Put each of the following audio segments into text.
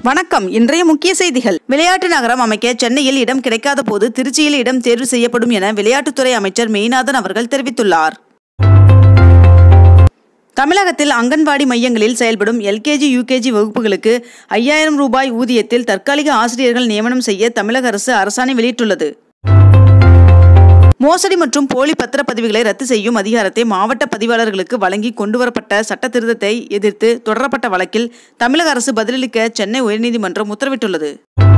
வணக்கம் இன்றைய முக்கிய செய்திகள் விளையாட்டு நகரம் அமைக்க சென்னையில் இடம் கிடைக்காத போது திருச்சியில் இடம் தேர்வு செய்யப்படும் என விளையாட்டுத்துறை அமைச்சர் மெய்நாதன் அவர்கள் தெரிவித்துள்ளார் தமிழகத்தில் அங்கன்வாடி மையங்களில் செயல்படும் எல்கேஜி யூகேஜி வகுப்புகளுக்கு ஐயாயிரம் ரூபாய் ஊதியத்தில் தற்காலிக ஆசிரியர்கள் நியமனம் செய்ய தமிழக அரசு அரசாணை வெளியிட்டுள்ளது மோசடி மற்றும் போலி பத்திரப்பதிவுகளை ரத்து செய்யும் அதிகாரத்தை மாவட்ட பதிவாளர்களுக்கு வழங்கி கொண்டுவரப்பட்ட சட்ட திருத்தத்தை எதிர்த்து தொடரப்பட்ட வழக்கில் தமிழக அரசு பதிலளிக்க சென்னை உயர்நீதிமன்றம் உத்தரவிட்டுள்ளது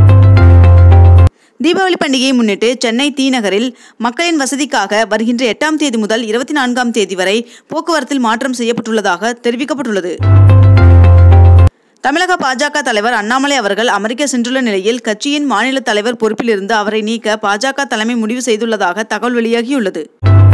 தீபாவளி பண்டிகையை முன்னிட்டு சென்னை தி நகரில் மக்களின் வசதிக்காக வருகின்ற எட்டாம் தேதி முதல் இருபத்தி நான்காம் தேதி வரை போக்குவரத்தில் மாற்றம் செய்யப்பட்டுள்ளதாக தெரிவிக்கப்பட்டுள்ளது தமிழக பாஜக தலைவர் அண்ணாமலை அவர்கள் அமெரிக்கா சென்றுள்ள நிலையில் கட்சியின் மாநில தலைவர் பொறுப்பிலிருந்து அவரை நீக்க பாஜக தலைமை முடிவு செய்துள்ளதாக தகவல் வெளியாகியுள்ளது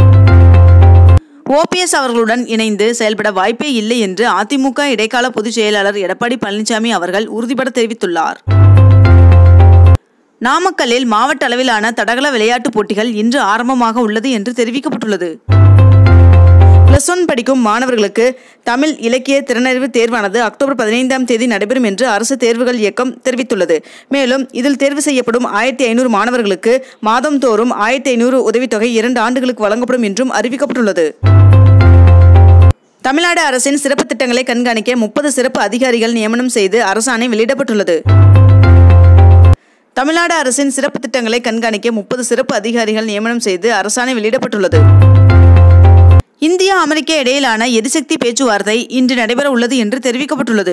ஓபிஎஸ் அவர்களுடன் இணைந்து செயல்பட வாய்ப்பே இல்லை என்று அதிமுக இடைக்கால பொதுச் செயலாளர் எடப்பாடி பழனிசாமி அவர்கள் உறுதிபட தெரிவித்துள்ளார் நாமக்கல்லில் மாவட்ட அளவிலான தடகள விளையாட்டுப் போட்டிகள் இன்று ஆரம்பமாக உள்ளது என்று தெரிவிக்கப்பட்டுள்ளது பிளஸ் ஒன் படிக்கும் மாணவர்களுக்கு தமிழ் இலக்கிய திறனறிவு தேர்வானது அக்டோபர் பதினைந்தாம் தேதி நடைபெறும் என்று அரசு தேர்வுகள் இயக்கம் தெரிவித்துள்ளது மேலும் இதில் தேர்வு செய்யப்படும் ஆயிரத்தி ஐநூறு மாணவர்களுக்கு மாதந்தோறும் ஆயிரத்தி ஐநூறு உதவித்தொகை இரண்டு ஆண்டுகளுக்கு வழங்கப்படும் என்றும் அறிவிக்கப்பட்டுள்ளது தமிழ்நாடு அரசின் சிறப்பு திட்டங்களை கண்காணிக்க முப்பது சிறப்பு அதிகாரிகள் நியமனம் செய்து அரசாணை வெளியிடப்பட்டுள்ளது தமிழ்நாடு அரசின் சிறப்பு திட்டங்களை கண்காணிக்க முப்பது சிறப்பு அதிகாரிகள் நியமனம் செய்து அரசாணை வெளியிடப்பட்டுள்ளது இந்தியா அமெரிக்கா இடையிலான எரிசக்தி பேச்சுவார்த்தை இன்று நடைபெற உள்ளது என்று தெரிவிக்கப்பட்டுள்ளது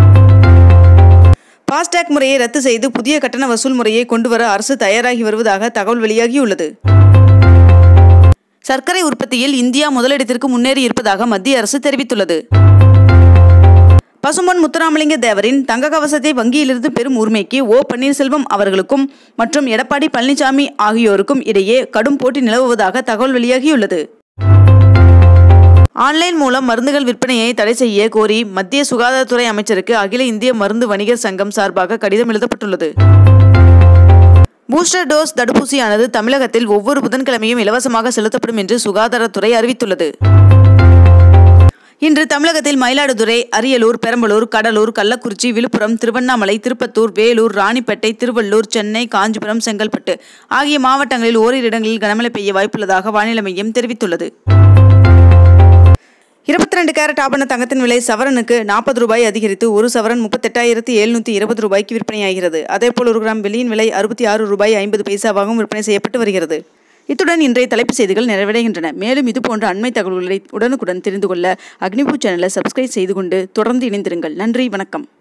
பாஸ்டாக் முறையை ரத்து செய்து புதிய கட்டண வசூல் முறையை கொண்டுவர அரசு தயாராகி வருவதாக தகவல் வெளியாகியுள்ளது சர்க்கரை உற்பத்தியில் இந்தியா முதலிடத்திற்கு முன்னேறி இருப்பதாக மத்திய அரசு தெரிவித்துள்ளது பசும்பொன் முத்துராமலிங்க தேவரின் தங்க கவசத்தை வங்கியிலிருந்து பெறும் உரிமைக்கு ஓ பன்னீர்செல்வம் அவர்களுக்கும் மற்றும் எடப்பாடி பழனிசாமி ஆகியோருக்கும் இடையே கடும் போட்டி நிலவுவதாக தகவல் வெளியாகியுள்ளது ஆன்லைன் மூலம் மருந்துகள் விற்பனையை தடை செய்ய கோரி மத்திய சுகாதாரத்துறை அமைச்சருக்கு அகில இந்திய மருந்து வணிகர் சங்கம் சார்பாக கடிதம் எழுதப்பட்டுள்ளது பூஸ்டர் டோஸ் தடுப்பூசியானது தமிழகத்தில் ஒவ்வொரு புதன்கிழமையும் இலவசமாக செலுத்தப்படும் என்று சுகாதாரத்துறை அறிவித்துள்ளது இன்று தமிழகத்தில் மயிலாடுதுறை அரியலூர் பெரம்பலூர் கடலூர் கள்ளக்குறிச்சி விழுப்புரம் திருவண்ணாமலை திருப்பத்தூர் வேலூர் ராணிப்பேட்டை திருவள்ளூர் சென்னை காஞ்சிபுரம் செங்கல்பட்டு ஆகிய மாவட்டங்களில் ஓரிரு இடங்களில் கனமழை பெய்ய வாய்ப்புள்ளதாக வானிலை மையம் தெரிவித்துள்ளது இருபத்தி ரெண்டு கேரட் ஆபண தங்கத்தின் விலை சவரனுக்கு நாற்பது ரூபாய் அதிகரித்து ஒரு சவரன் முப்பத்தெட்டாயிரத்தி எழுநூற்றி இருபது ரூபாய்க்கு விற்பனையாகிறது அதேபோல் ஒரு கிராம் வெள்ளியின் விலை அறுபத்தி ஆறு ரூபாய் ஐம்பது பைசாவாகவும் விற்பனை செய்யப்பட்டு வருகிறது இத்துடன் இன்றைய தலைப்புச் செய்திகள் நிறைவடைகின்றன மேலும் இதுபோன்ற அண்மை தகவல்களை உடனுக்குடன் தெரிந்து கொள்ள அக்னிபூ சேனலை சப்ஸ்கிரைப் செய்து கொண்டு தொடர்ந்து இணைந்திருங்கள் நன்றி வணக்கம்